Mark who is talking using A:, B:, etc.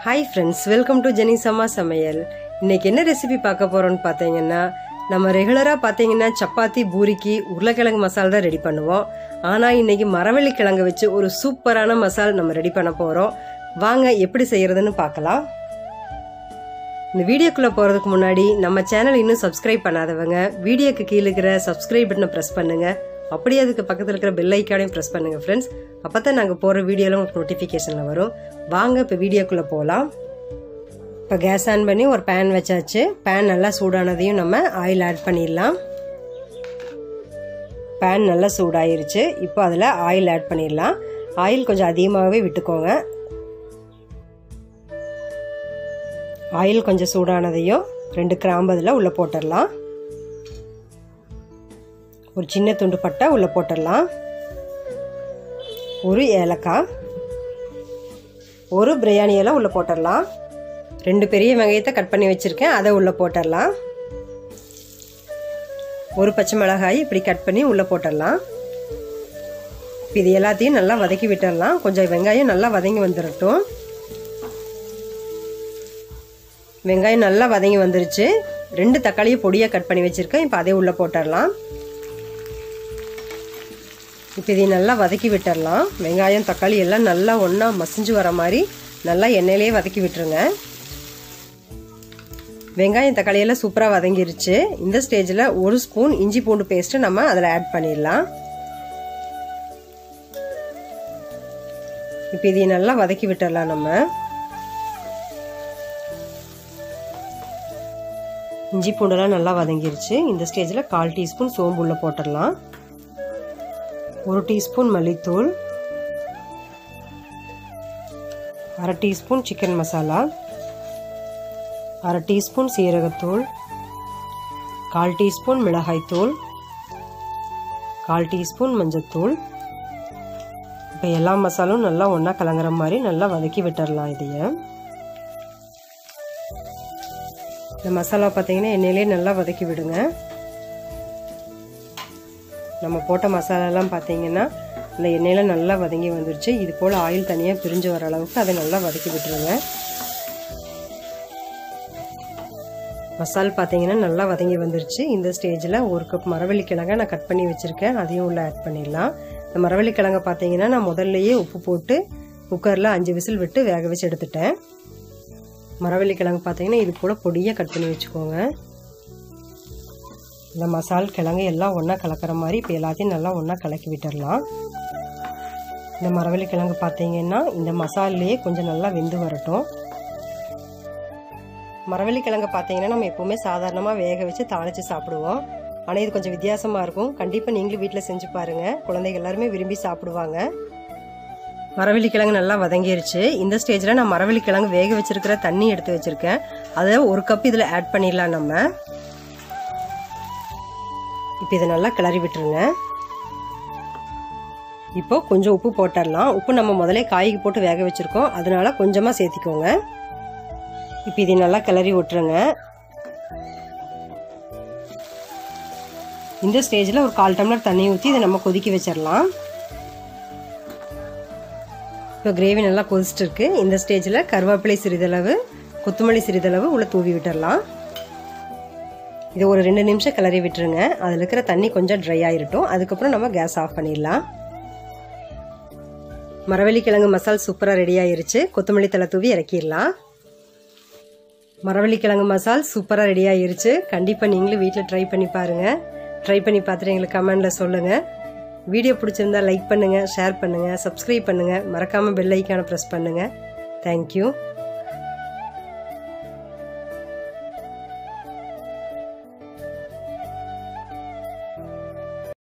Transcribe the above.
A: hi friends welcome to Jenisamma சமையல் இன்னைக்கு என்ன ரெசிபி பார்க்க போறோம்னு பார்த்தீங்கன்னா நம்ம ரெகுலராக பார்த்தீங்கன்னா சப்பாத்தி பூரிக்கு உருளைக்கிழங்கு மசாலா தான் ரெடி பண்ணுவோம் ஆனால் இன்னைக்கு மரவள்ளி கிழங்கு வச்சு ஒரு சூப்பரான மசால் நம்ம ரெடி பண்ண போகிறோம் வாங்க எப்படி செய்யறதுன்னு பார்க்கலாம் இந்த வீடியோக்குள்ளே போகிறதுக்கு முன்னாடி நம்ம சேனல் இன்னும் சப்ஸ்கிரைப் பண்ணாதவங்க வீடியோக்கு கீழே இருக்கிற சப்ஸ்கிரைப் பட்டனை ப்ரெஸ் பண்ணுங்க அப்படியே அதுக்கு பக்கத்தில் இருக்கிற பெல் ஐக்கானையும் ப்ரெஸ் பண்ணுங்க ஃப்ரெண்ட்ஸ் அப்போ தான் நாங்கள் போகிற வீடியோவில் உங்களுக்கு நோட்டிஃபிகேஷனில் வரும் வாங்க இப்போ வீடியோக்குள்ளே போகலாம் இப்போ கேஸ் ஆன் பண்ணி ஒரு பேன் வச்சாச்சு பேன் நல்லா சூடானதையும் நம்ம ஆயில் ஆட் பண்ணிடலாம் பேன் நல்லா சூடாயிருச்சு இப்போ அதில் ஆயில் ஆட் பண்ணிடலாம் ஆயில் கொஞ்சம் அதிகமாகவே விட்டுக்கோங்க ஆயில் கொஞ்சம் சூடானதையும் ரெண்டு கிராம்பு அதில் உள்ளே போட்டுடலாம் ஒரு சின்ன துண்டு பட்டை உள்ளே போட்டுடலாம் ஒரு ஏலக்காய் ஒரு பிரியாணி இலை உள்ளே போட்டுடலாம் ரெண்டு பெரிய வெங்காயத்தை கட் பண்ணி வச்சுருக்கேன் அதை உள்ளே போட்டுடலாம் ஒரு பச்சை மிளகாய் இப்படி கட் பண்ணி உள்ளே போட்டுடலாம் இது எல்லாத்தையும் நல்லா வதக்கி விட்டுடலாம் கொஞ்சம் வெங்காயம் நல்லா வதங்கி வந்துடட்டும் வெங்காயம் நல்லா வதங்கி வந்துருச்சு ரெண்டு தக்காளியை பொடியாக கட் பண்ணி வச்சுருக்கேன் இப்போ அதே உள்ளே போட்டுடலாம் இப்போ இதை நல்லா வதக்கி விட்டுடலாம் வெங்காயம் தக்காளி எல்லாம் நல்லா ஒன்றா மசிஞ்சு வர மாதிரி நல்லா எண்ணெயிலே வதக்கி விட்டுருங்க வெங்காயம் தக்காளி எல்லாம் சூப்பராக வதங்கிருச்சு இந்த ஸ்டேஜில் ஒரு ஸ்பூன் இஞ்சி பூண்டு பேஸ்ட்டு நம்ம அதில் ஆட் பண்ணிடலாம் இப்போ இதை நல்லா வதக்கி விட்டுடலாம் நம்ம இஞ்சி பூண்டெல்லாம் நல்லா வதங்கிருச்சு இந்த ஸ்டேஜில் கால் டீஸ்பூன் சோம்பு உள்ள போட்டுடலாம் ஒரு டீஸ்பூன் மல்லித்தூள் அரை டீஸ்பூன் சிக்கன் மசாலா அரை டீஸ்பூன் சீரகத்தூள் கால் டீஸ்பூன் மிளகாய்த்தூள் கால் டீஸ்பூன் மஞ்சத்தூள் இப்போ எல்லா மசாலும் நல்லா ஒன்றா கலங்குற மாதிரி நல்லா வதக்கி விட்டுடலாம் இதைய இந்த மசாலா பார்த்தீங்கன்னா எண்ணெயிலே நல்லா வதக்கி விடுங்க நம்ம போட்ட மசாலாலாம் பார்த்தீங்கன்னா இந்த எண்ணெயில் நல்லா வதங்கி வந்துருச்சு இது போல் ஆயில் தனியாக பிரிஞ்சு வர அளவுக்கு அதை நல்லா வதக்கி விட்டுருங்க மசால் பார்த்தீங்கன்னா நல்லா வதங்கி வந்துருச்சு இந்த ஸ்டேஜில் ஒரு கப் மரவள்ளி கிழங்கை நான் கட் பண்ணி வச்சுருக்கேன் அதையும் உள்ளே ஆட் பண்ணிடலாம் இந்த மரவள்ளி கிழங்கை பார்த்தீங்கன்னா நான் முதல்லையே உப்பு போட்டு குக்கரில் அஞ்சு விசில் விட்டு வேக வச்சு எடுத்துட்டேன் மரவள்ளி கிழங்கு பார்த்தீங்கன்னா இது போல் பொடியாக கட் பண்ணி வச்சுக்கோங்க இந்த மசால் கிழங்கு எல்லாம் ஒன்றா கலக்கிற மாதிரி இப்போ எல்லாத்தையும் நல்லா ஒன்றா கலக்கி விட்டுடலாம் இந்த மரவள்ளி கிழங்கு பார்த்தீங்கன்னா இந்த மசாலையே கொஞ்சம் நல்லா வெந்து வரட்டும் மரவள்ளி கிழங்கு பார்த்தீங்கன்னா நம்ம எப்போவுமே சாதாரணமாக வேக வச்சு தாளித்து சாப்பிடுவோம் ஆனால் இது கொஞ்சம் வித்தியாசமாக இருக்கும் கண்டிப்பாக நீங்களும் வீட்டில் செஞ்சு பாருங்கள் குழந்தைங்க எல்லாருமே விரும்பி சாப்பிடுவாங்க மரவள்ளி கிழங்கு நல்லா வதங்கிருச்சு இந்த ஸ்டேஜில் நான் மரவள்ளி கிழங்கு வேக வச்சிருக்கிற தண்ணி எடுத்து வச்சுருக்கேன் அதை ஒரு கப் இதில் ஆட் பண்ணிடலாம் நம்ம இப்போ இதை நல்லா கிளறி விட்டுருங்க இப்போ கொஞ்சம் உப்பு போட்டுடலாம் உப்பு நம்ம முதலே காய்க்கு போட்டு வேக வச்சுருக்கோம் அதனால கொஞ்சமாக சேர்த்திக்கோங்க இப்போ இதை நல்லா கிளறி விட்டுருங்க இந்த ஸ்டேஜில் ஒரு கால் டம்ளர் தண்ணி ஊற்றி இதை நம்ம கொதிக்க வச்சிடலாம் இப்போ கிரேவி நல்லா கொதிச்சுட்டு இருக்கு இந்த ஸ்டேஜில் கருவேப்பிலை சிறிதளவு கொத்தமல்லி சிறிதளவு உள்ள தூவி விட்டுடலாம் இதை ஒரு ரெண்டு நிமிஷம் கிளறி விட்டுருங்க அதில் இருக்கிற தண்ணி கொஞ்சம் ட்ரை ஆகிரட்டும் அதுக்கப்புறம் நம்ம கேஸ் ஆஃப் பண்ணிடலாம் மரவள்ளி கிழங்கு மசால் சூப்பராக ரெடி ஆயிருச்சு கொத்தமல்லி தலை தூவி இறக்கிடலாம் மரவள்ளி கிழங்கு மசால் சூப்பராக ரெடி ஆயிருச்சு கண்டிப்பாக நீங்களும் வீட்டில் ட்ரை பண்ணி பாருங்கள் ட்ரை பண்ணி பார்த்துட்டு எங்களுக்கு கமெண்டில் சொல்லுங்கள் வீடியோ பிடிச்சிருந்தா லைக் பண்ணுங்கள் ஷேர் பண்ணுங்கள் சப்ஸ்கிரைப் பண்ணுங்கள் மறக்காமல் பெல் ஐக்கானை ப்ரெஸ் பண்ணுங்கள் தேங்க்யூ